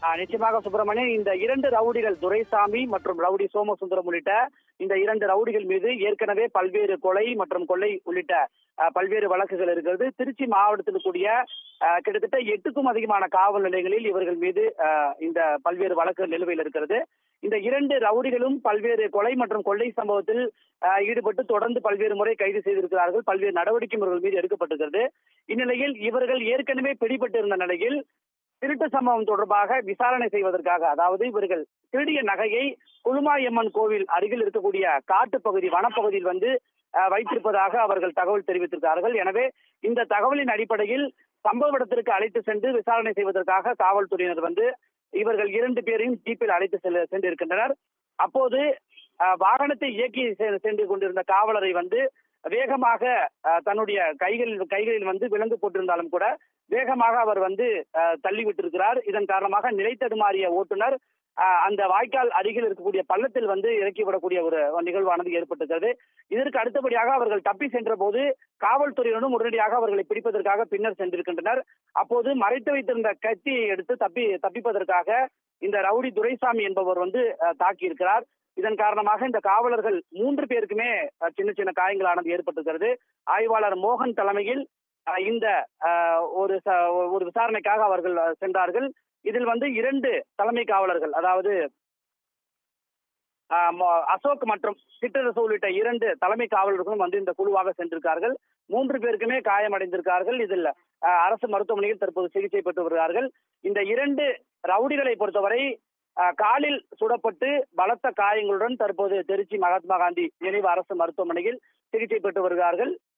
ஆ, நிச்சயமாக சுப்பிரமணியன் இந்த இரண்டு ரவுடிகள் துரைசாமி மற்றும் ரவுடி சோமசுந்தரம் உள்ளிட்ட இந்த இரண்டு ரவுடிகள் மீது ஏற்கனவே பல்வேறு கொலை மற்றும் கொள்ளை உள்ளிட்ட ஆ, பல்வேறு வழக்குகள் இருக்கிறது திருச்சி மாவட்டத்தில் கூடிய ஆ, கிட்டத்தட்ட எட்டுக்கும் அதிகமான காவல் நிலையங்களில் இவர்கள் மீது ஆ, இந்த பல்வேறு வழக்குகள் நிலுவையில் இருக்கிறது இந்த இரண்டு ரவுடிகளும் பல்வேறு கொலை மற்றும் கொள்ளை சம்பவத்தில் ஆ, ஈடுபட்டு தொடர்ந்து பல்வேறு முறை கைது செய்திருக்கிறார்கள் பல்வேறு நடவடிக்கை இவர்கள் மீது எடுக்கப்பட்டிருக்கிறது இந்நிலையில் இவர்கள் ஏற்கனவே பிடிபட்டிருந்த நிலையில் திருட்டு சம்பவம் தொடர்பாக விசாரணை செய்வதற்காக அதாவது இவர்கள் திருடிய நகையை குழுமாயம்மன் கோவில் அருகில் இருக்கக்கூடிய காட்டுப்பகுதி வனப்பகுதியில் வந்து அஹ், வைத்திருப்பதாக அவர்கள் தகவல் தெரிவித்திருக்கிறார்கள் எனவே இந்த தகவலின் அடிப்படையில் சம்பவ இடத்திற்கு அழைத்து சென்று விசாரணை செய்வதற்காக காவல்துறையினர் வந்து இவர்கள் இரண்டு பேரையும் ஜீப்பில் அழைத்து செல்ல சென்றிருக்கின்றனர் அப்போது அஹ், வாகனத்தை இயக்கி செ- சென்று கொண்டிருந்த காவலரை வந்து வேகமாக அஹ், தன்னுடைய கைகளில் கைகளில் வந்து விலங்கு போட்டிருந்தாலும் கூட வேகமாக அவர் வந்து அஹ், தள்ளிவிட்டிருக்கிறார் இதன் காரணமாக நிலை தடுமாறிய ஓட்டுநர் அஹ், அந்த வாய்க்கால் அருகில் இருக்கக்கூடிய பள்ளத்தில் வந்து இறக்கிவிடக்கூடிய ஒரு நிகழ்வானது ஏற்பட்டிருக்கிறது இதற்கு அடுத்தபடியாக அவர்கள் தப்பி சென்ற போது காவல்துறையினரும் உடனடியாக அவர்களை பிடிப்பதற்காக பின்னர் சென்றிருக்கின்றனர் அப்போது மறைத்து வைத்திருந்த கத்தியை எடுத்து தப்பி தப்பிப்பதற்காக இந்த ரவுடி துரைசாமி என்பவர் வந்து அஹ், தாக்கியிருக்கிறார் இதன் காரணமாக இந்த காவலர்கள் மூன்று பேருக்குமே அஹ், சின்ன சின்ன காயங்களானது ஏற்பட்டிருக்கிறது ஆய்வாளர் மோகன் தலைமையில் அஹ், இந்த அஹ், ஒரு ச- ஒரு விசாரணைக்காக அவர்கள் அஹ், சென்றார்கள் இதில் வந்து இரண்டு தலைமை காவலர்கள் அதாவது அஹ், மோ- அசோக் மற்றும் சிற்றரசு உள்ளிட்ட இரண்டு தலைமை காவலர்களும் வந்து இந்த குழுவாக சென்றிருக்கார்கள் மூன்று பேருக்குமே காயமடைந்திருக்கார்கள் இதில் அஹ், அரசு மருத்துவமனையில் தற்போது சிகிச்சை பெற்று வருகிறார்கள் இந்த இரண்டு ரவுடிகளை பொறுத்தவரை அஹ், காலில் சுடப்பட்டு பலத்த காயங்களுடன் தற்போது திருச்சி மகாத்மா காந்தி நினைவு அரசு மருத்துவமனையில் சிகிச்சை பெற்று வருகிறார்கள்